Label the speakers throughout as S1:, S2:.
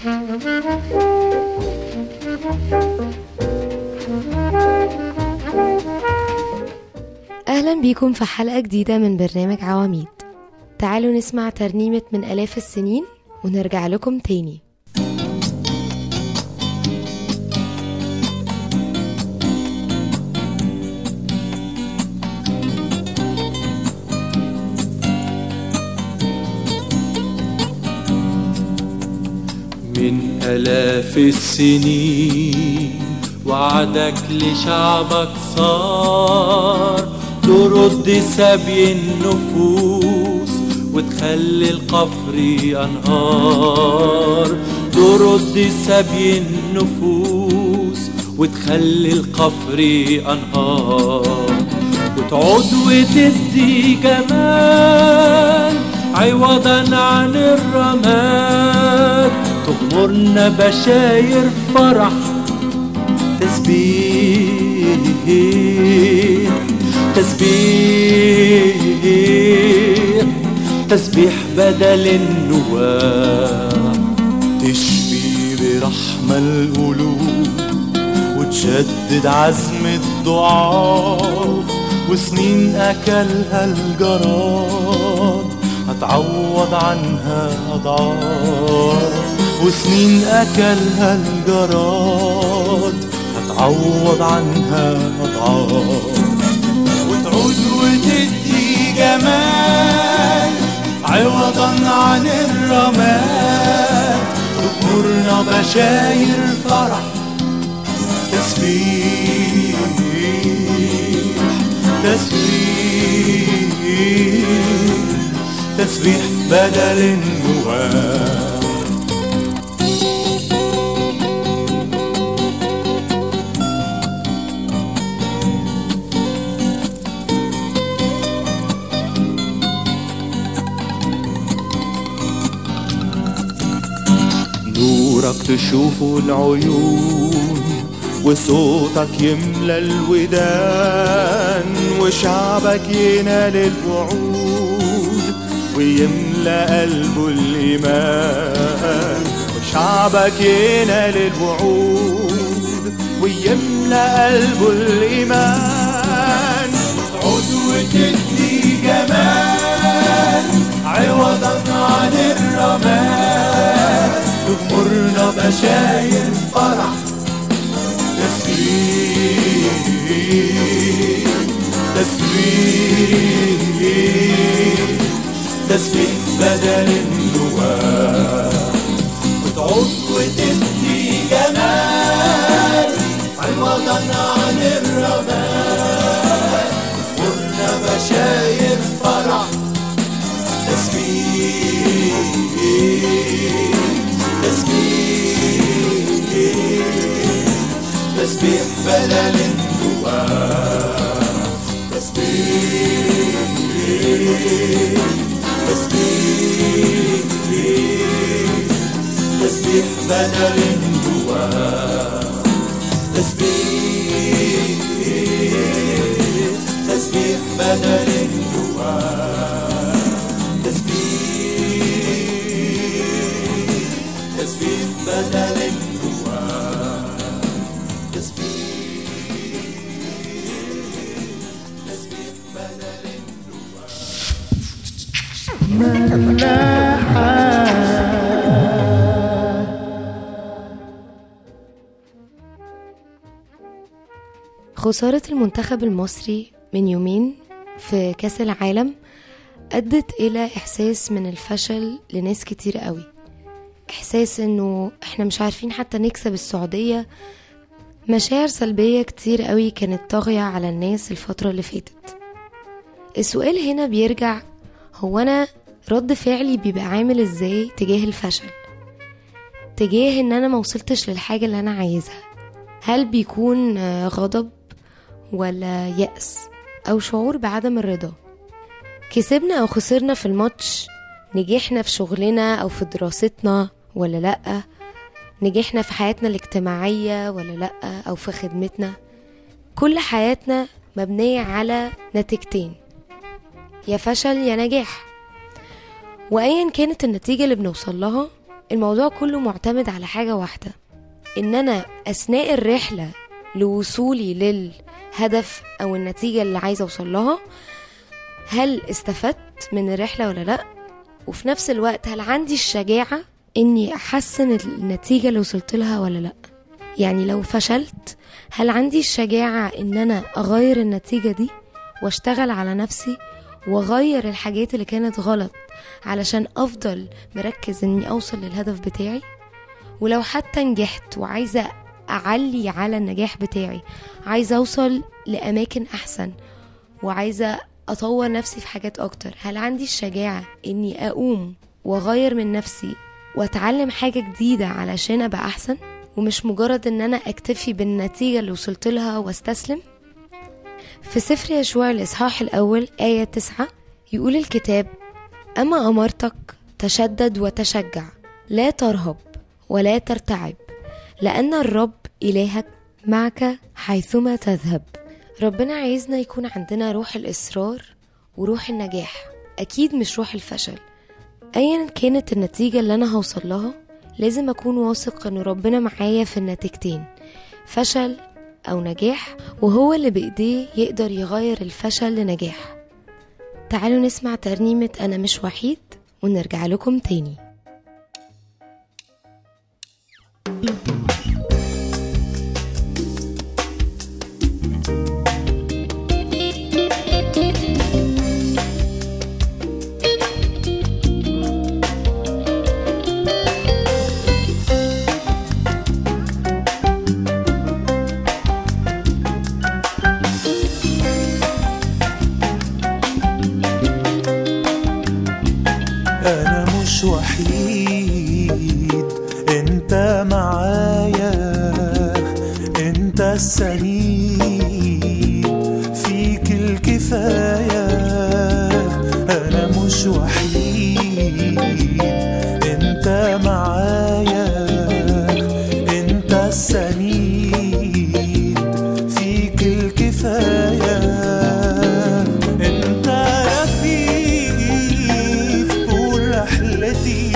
S1: أهلا بيكم في حلقة جديدة من برنامج عواميد تعالوا نسمع ترنيمة من آلاف السنين ونرجع لكم تاني
S2: من آلاف السنين وعدك لشعبك صار ترد سبي النفوس وتخلي القفر أنهار ترد سبي النفوس وتخلي القفر أنهار وتعود وتدي جمال عوضا عن الرماد تغمرنا بشاير فرح تسبيح تسبيح تسبيح بدل النواح تشفي برحمة القلوب وتجدد عزم الضعاف وسنين أكلها الجراد هتعوض عنها أضعاف وسنين أكلها الجراد هتعوض عنها أضعاف وتعود وتدي جمال عوضا عن الرماد تغمرنا بشاير فرح تسبيح تسبيح تسبيح بدل النواه نورك تشوفه العيون وصوتك يملى الودان وشعبك ينال الوعود ويملى قلبه الإيمان وشعبك ينال الوعود ويملى قلبه الإيمان تعود وتدي جمال عوضا عن الرماد تغمرنا بشاير فرح تسبيح تسبيح تسبيح بدل النواه وتعود وتدي جمال عوضا عن الرماد تغمرنا بشاير فرح تسبيح تسبيح تسبيح بدل النواه تسبيح تسبيح تسبيح بدل النواه تسبيح تسبيح بدل النواه تسبيح تسبيح بدل النواه تسبيح تسبيح بدل
S1: خسارة المنتخب المصري من يومين في كأس العالم أدت إلى إحساس من الفشل لناس كتير قوي إحساس إنه إحنا مش عارفين حتى نكسب السعودية مشاعر سلبية كتير قوي كانت طاغية على الناس الفترة اللي فاتت السؤال هنا بيرجع هو أنا رد فعلي بيبقى عامل إزاي تجاه الفشل تجاه إن أنا موصلتش للحاجة اللي أنا عايزها هل بيكون آه، غضب ولا يأس أو شعور بعدم الرضا كسبنا أو خسرنا في الماتش نجحنا في شغلنا أو في دراستنا ولا لأ نجحنا في حياتنا الاجتماعية ولا لأ أو في خدمتنا كل حياتنا مبنية على نتيجتين يا فشل يا نجاح وأيا كانت النتيجة اللي بنوصل لها الموضوع كله معتمد على حاجة واحدة إن أنا أثناء الرحلة لوصولي للهدف أو النتيجة اللي عايزة أوصل لها هل استفدت من الرحلة ولا لأ وفي نفس الوقت هل عندي الشجاعة إني أحسن النتيجة اللي وصلت لها ولا لأ يعني لو فشلت هل عندي الشجاعة إن أنا أغير النتيجة دي واشتغل على نفسي واغير الحاجات اللي كانت غلط علشان افضل مركز اني اوصل للهدف بتاعي ولو حتى نجحت وعايزه اعلي على النجاح بتاعي عايزه اوصل لاماكن احسن وعايزه اطور نفسي في حاجات اكتر هل عندي الشجاعه اني اقوم واغير من نفسي واتعلم حاجه جديده علشان ابقى احسن ومش مجرد ان انا اكتفي بالنتيجه اللي وصلت لها واستسلم في سفر يشوع الإصحاح الأول آية تسعة يقول الكتاب أما أمرتك تشدد وتشجع لا ترهب ولا ترتعب لأن الرب إلهك معك حيثما تذهب ربنا عايزنا يكون عندنا روح الإصرار وروح النجاح أكيد مش روح الفشل أيا كانت النتيجة اللي أنا هوصل لها لازم أكون واثق إن ربنا معايا في النتيجتين فشل أو نجاح وهو اللي بإيديه يقدر يغير الفشل لنجاح تعالوا نسمع ترنيمة أنا مش وحيد ونرجع لكم تاني
S2: أنا مش وحيد أنت معايا أنت السند فيك الكفاية أنا مش وحيد أنت معايا أنت السند فيك الكفاية أنت رفيق طول رحلتي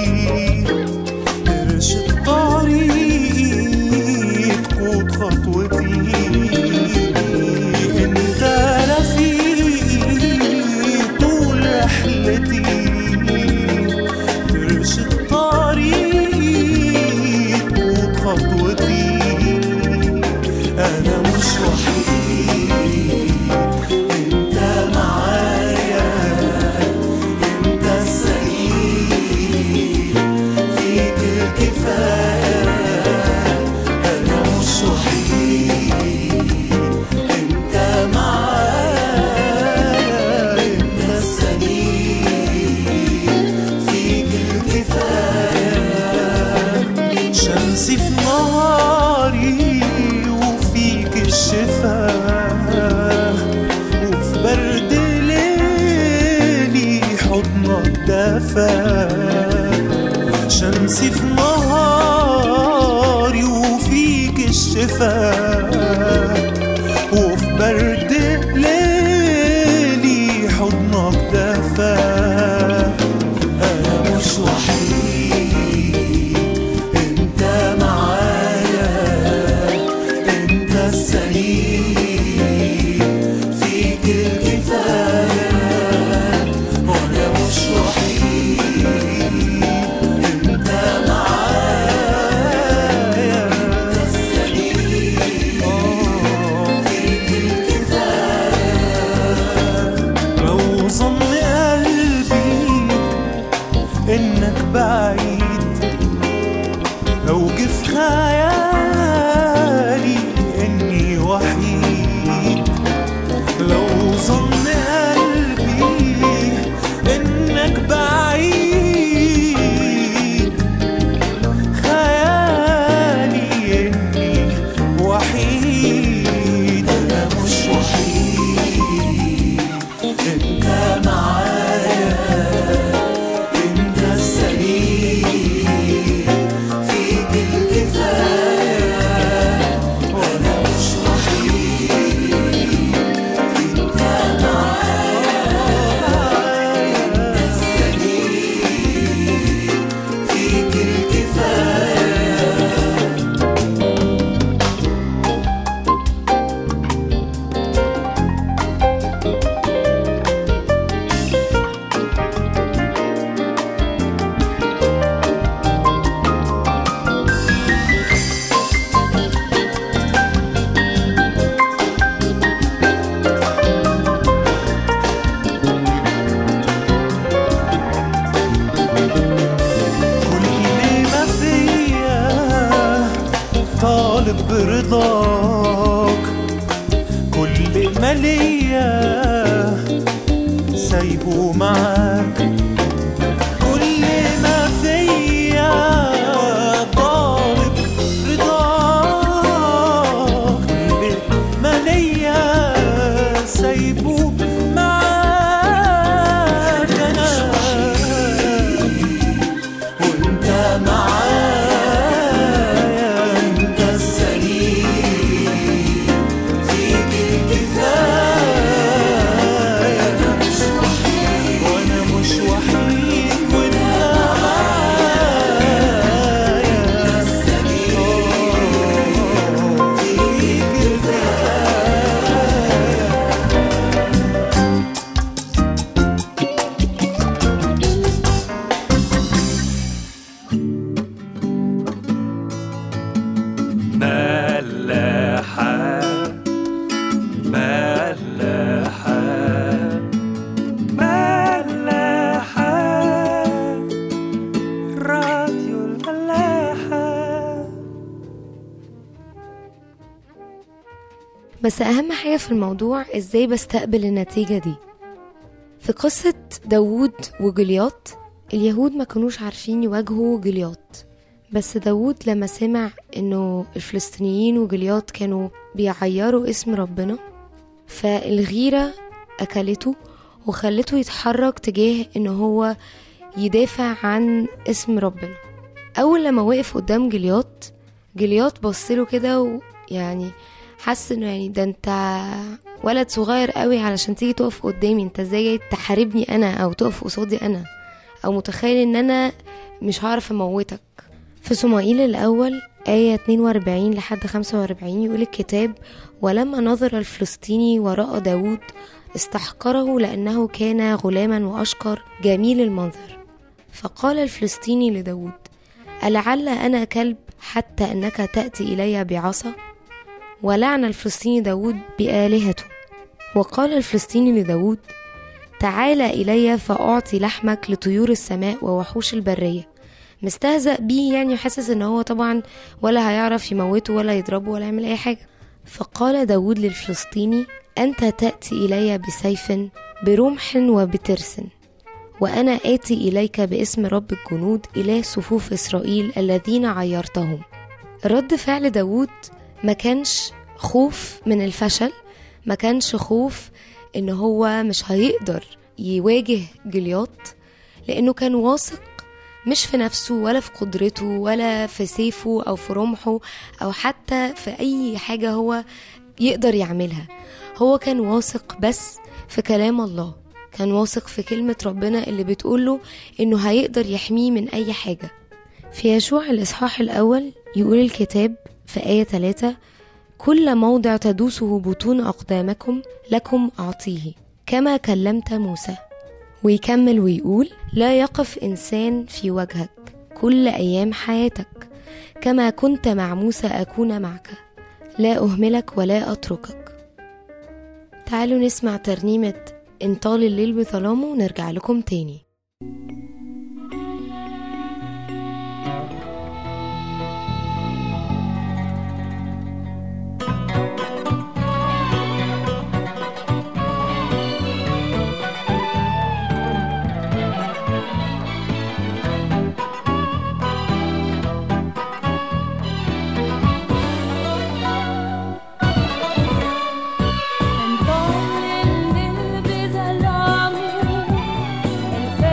S2: ارشد طريق قود خطوتي انت رفيق طول رحلتي ترشد طريق قود خطوتي انا مش وحيد انت معايا انت السعيد فيك الكفاية أنا مش وحيد أنت معايا أنت السعيد فيك الكفاية شمسي في نهاري وفيك الشفاء وفي برد ليلي حضنك دفا شمسي في نهاري وفيك الشفاء وفي برد ليلي حضنك دفا أنا مش وحيد أنت معايا أنت السعيد فيك الكفاية وأنا مش وحيد أنت معايا أنت السعيد طالب برضاك كل ما ليا سايبه معاك كل ما فيا طالب رضاك كل ما ليا سايبه معاك انا وانت معايا انت السليم فيك الكفاية انا مش وحيد وانا مش وحيد وانت معايا انت السليم فيك الكفاية ملاحة ملاحة ملاحة راديو الملاحة
S1: بس أهم حاجة في الموضوع إزاي بستقبل النتيجة دي في قصة داوود وجليات اليهود ما كانوش عارفين يواجهوا جليات بس داوود لما سمع انه الفلسطينيين وجليات كانوا بيعيروا اسم ربنا فالغيرة أكلته وخلته يتحرك تجاه ان هو يدافع عن اسم ربنا أول لما وقف قدام جليات جليات بصله كده ويعني حس انه يعني ده انت ولد صغير قوي علشان تيجي تقف قدامي انت ازاي جاي تحاربني انا او تقف قصادي انا او متخيل ان انا مش هعرف اموتك في صموئيل الاول آية 42 لحد 45 يقول الكتاب ولما نظر الفلسطيني وراء داود استحقره لأنه كان غلاما وأشقر جميل المنظر فقال الفلسطيني لداود ألعل أنا كلب حتى أنك تأتي إلي بعصا ولعن الفلسطيني داود بآلهته وقال الفلسطيني لداود تعال إلي فأعطي لحمك لطيور السماء ووحوش البرية مستهزأ بيه يعني وحاسس ان هو طبعا ولا هيعرف يموته ولا يضربه ولا يعمل اي حاجة فقال داود للفلسطيني أنت تأتي إلي بسيف برمح وبترس وأنا آتي إليك باسم رب الجنود إله صفوف إسرائيل الذين عيرتهم رد فعل داود ما كانش خوف من الفشل ما كانش خوف ان هو مش هيقدر يواجه جليات لانه كان واثق مش في نفسه ولا في قدرته ولا في سيفه او في رمحه او حتى في اي حاجه هو يقدر يعملها هو كان واثق بس في كلام الله كان واثق في كلمة ربنا اللي بتقوله إنه هيقدر يحميه من أي حاجة في يشوع الإصحاح الأول يقول الكتاب في آية 3 كل موضع تدوسه بطون أقدامكم لكم أعطيه كما كلمت موسى ويكمل ويقول لا يقف إنسان في وجهك كل أيام حياتك كما كنت مع موسى أكون معك لا أهملك ولا أتركك تعالوا نسمع ترنيمة إن طال الليل بظلامه ونرجع لكم تاني
S3: En طال الليل بظلامه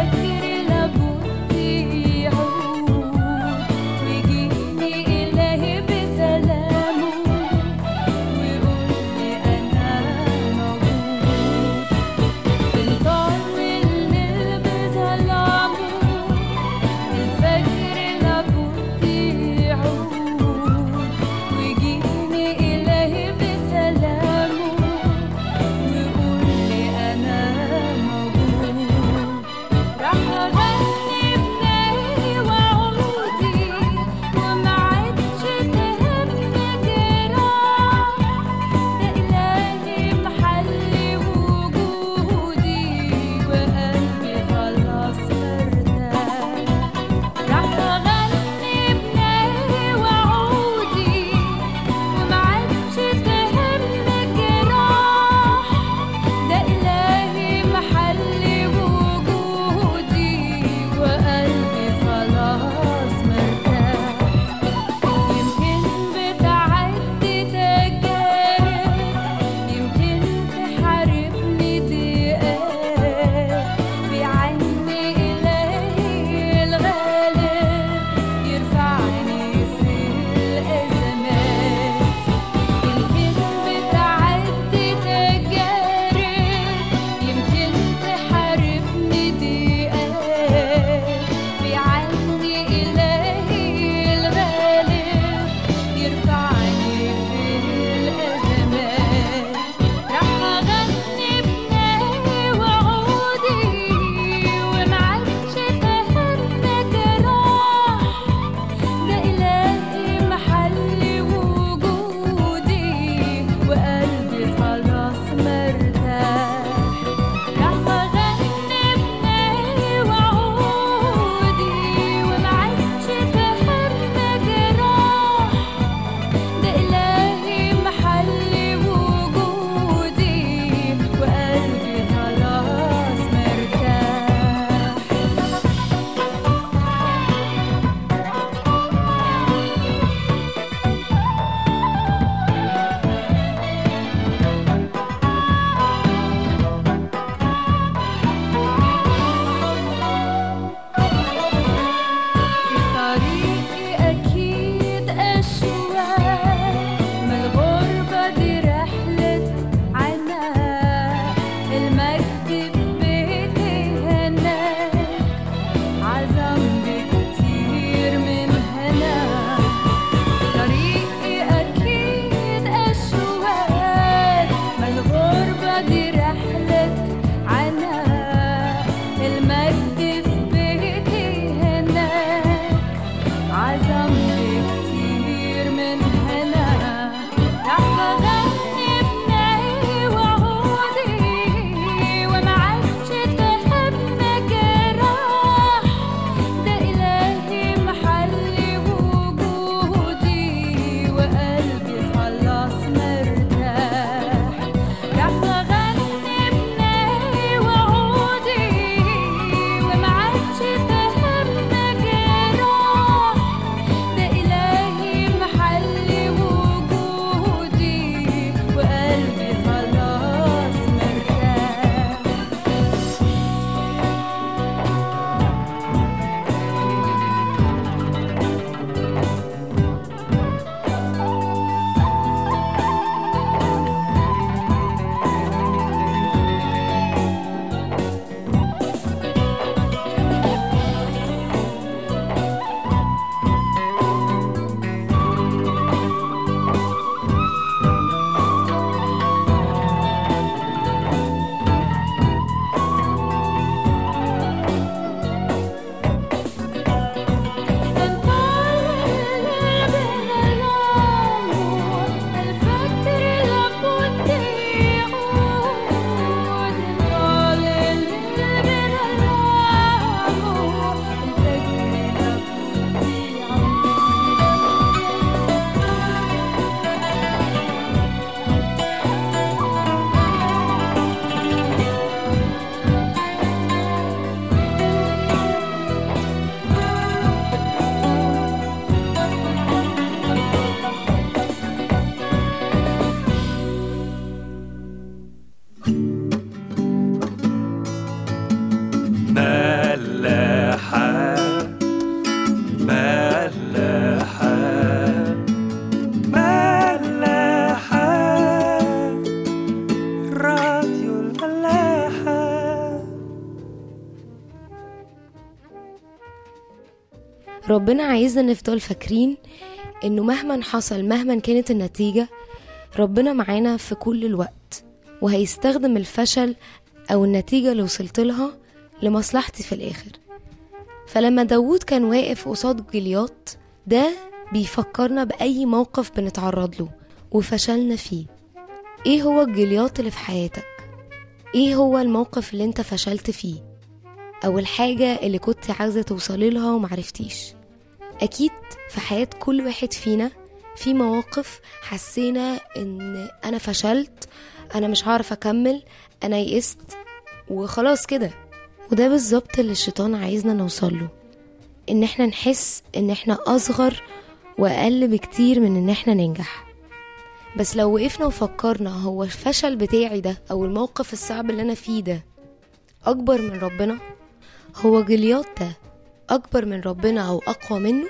S1: ربنا عايزنا نفضل فاكرين انه مهما حصل مهما كانت النتيجة ربنا معانا في كل الوقت وهيستخدم الفشل او النتيجة اللي وصلت لها لمصلحتي في الاخر فلما داوود كان واقف قصاد جلياط ده بيفكرنا بأي موقف بنتعرض له وفشلنا فيه ايه هو الجلياط اللي في حياتك ايه هو الموقف اللي انت فشلت فيه او الحاجة اللي كنت عايزة توصلي لها ومعرفتيش اكيد في حياة كل واحد فينا في مواقف حسينا ان انا فشلت انا مش هعرف اكمل انا يئست وخلاص كده وده بالظبط اللي الشيطان عايزنا نوصله ان احنا نحس ان احنا اصغر واقل بكتير من ان احنا ننجح بس لو وقفنا وفكرنا هو الفشل بتاعي ده او الموقف الصعب اللي انا فيه ده اكبر من ربنا هو جليات ده اكبر من ربنا او اقوى منه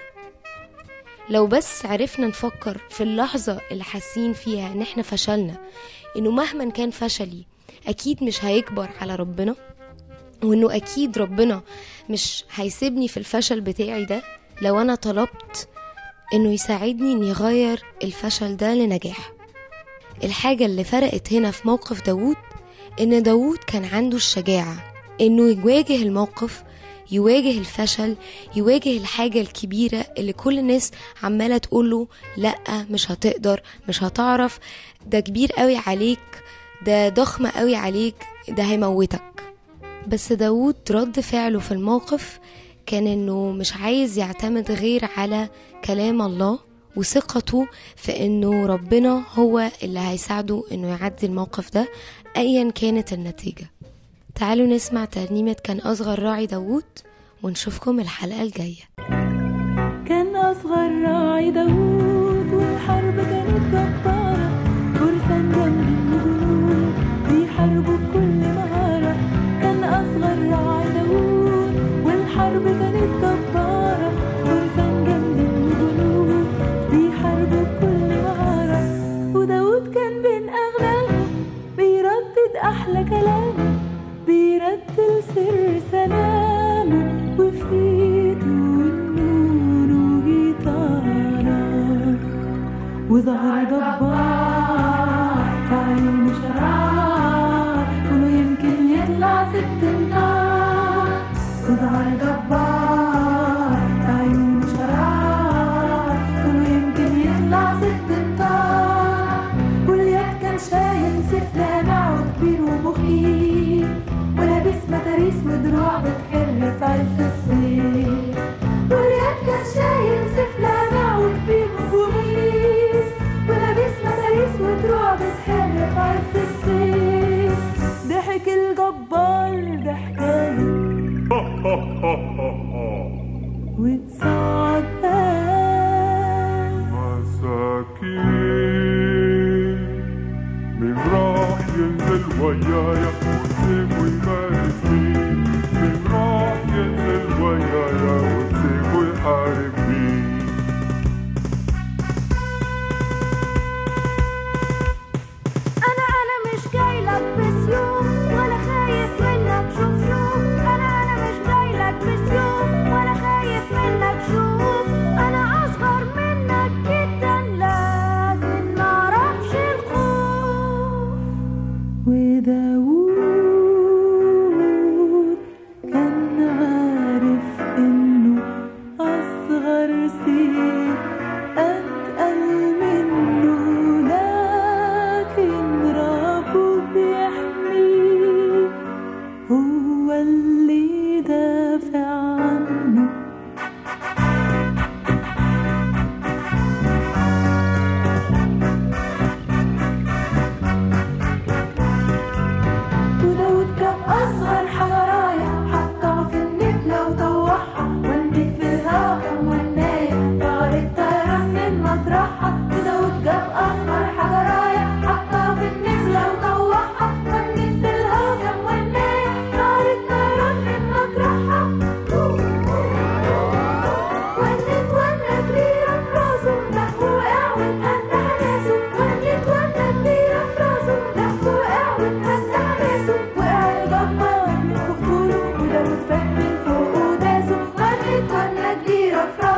S1: لو بس عرفنا نفكر في اللحظة اللي حاسين فيها ان احنا فشلنا انه مهما كان فشلي اكيد مش هيكبر على ربنا وانه اكيد ربنا مش هيسيبني في الفشل بتاعي ده لو انا طلبت انه يساعدني اني اغير الفشل ده لنجاح الحاجة اللي فرقت هنا في موقف داوود ان داوود كان عنده الشجاعة انه يواجه الموقف يواجه الفشل يواجه الحاجة الكبيرة اللي كل الناس عمالة تقوله لأ مش هتقدر مش هتعرف ده كبير قوي عليك ده ضخم قوي عليك ده هيموتك بس داود رد فعله في الموقف كان انه مش عايز يعتمد غير على كلام الله وثقته في انه ربنا هو اللي هيساعده انه يعدي الموقف ده ايا كانت النتيجة تعالوا نسمع ترنيمة كان أصغر راعي داوود ونشوفكم الحلقة الجاية
S3: كان أصغر راعي داوود والحرب كانت جبارة فرسان جنب الجنود بيحاربوا بكل مهارة كان أصغر راعي داوود والحرب كانت جبارة فرسان جنب الجنود بيحاربوا بكل مهارة وداوود كان بين أغنامه بيردد أحلى كلامه بيرتل سر سلامه وفي ايده النور وجيتارة وظهر جبار في عيونه شرار كله يمكن يطلع ست امتار وظهر جبار في عيونه شرار كله يمكن يطلع ست امتار واليد كان شايل سيف لامع وكبير ومخيف ولابس متاريس ودروع بتحر في عز الصيف واليد كان شايل سيف لامع وكبير ومخيف ولابس متاريس ودروع بتحر في عز الصيف ضحك الجبار ضحكايه وتصعد قال
S4: مساكين من راح ينزل ويايا وتسيب ويمارس بيه من راح ينزل ويايا وتسيب ويحارب بيه
S3: انا انا مش جاي لك بسيوف ولا خايف منك شوف شوف انا انا مش جاي لك بسيوف ولا خايف منك شوف انا اصغر منك جدا لكن معرفش الخوف وداوود كان عارف انه اصغر سيف اتقل منه لكن ربه بيحميه هو اللي دافع عنه وداود كان أصغر حجراية حطها في النبلة وطوعها والنيك في الهوا كان وناية طارت طيران من مطرحها وداود جاب أصغر حجراية حطها في النبلة وطوعها والنيك في الهوا كان وناية طارت طيران من مطرحها ونت ونا كبيرة في راسه ضحك وقع واتهدى حماسه ونت ونا كبيرة في راسه ضحك وقع واتهدى حماسه وقع الجبار من فوق طوله وداود فات من فوق وداسه ونت ونا كبيرة في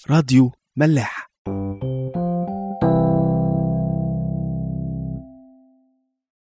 S5: راديو ملاح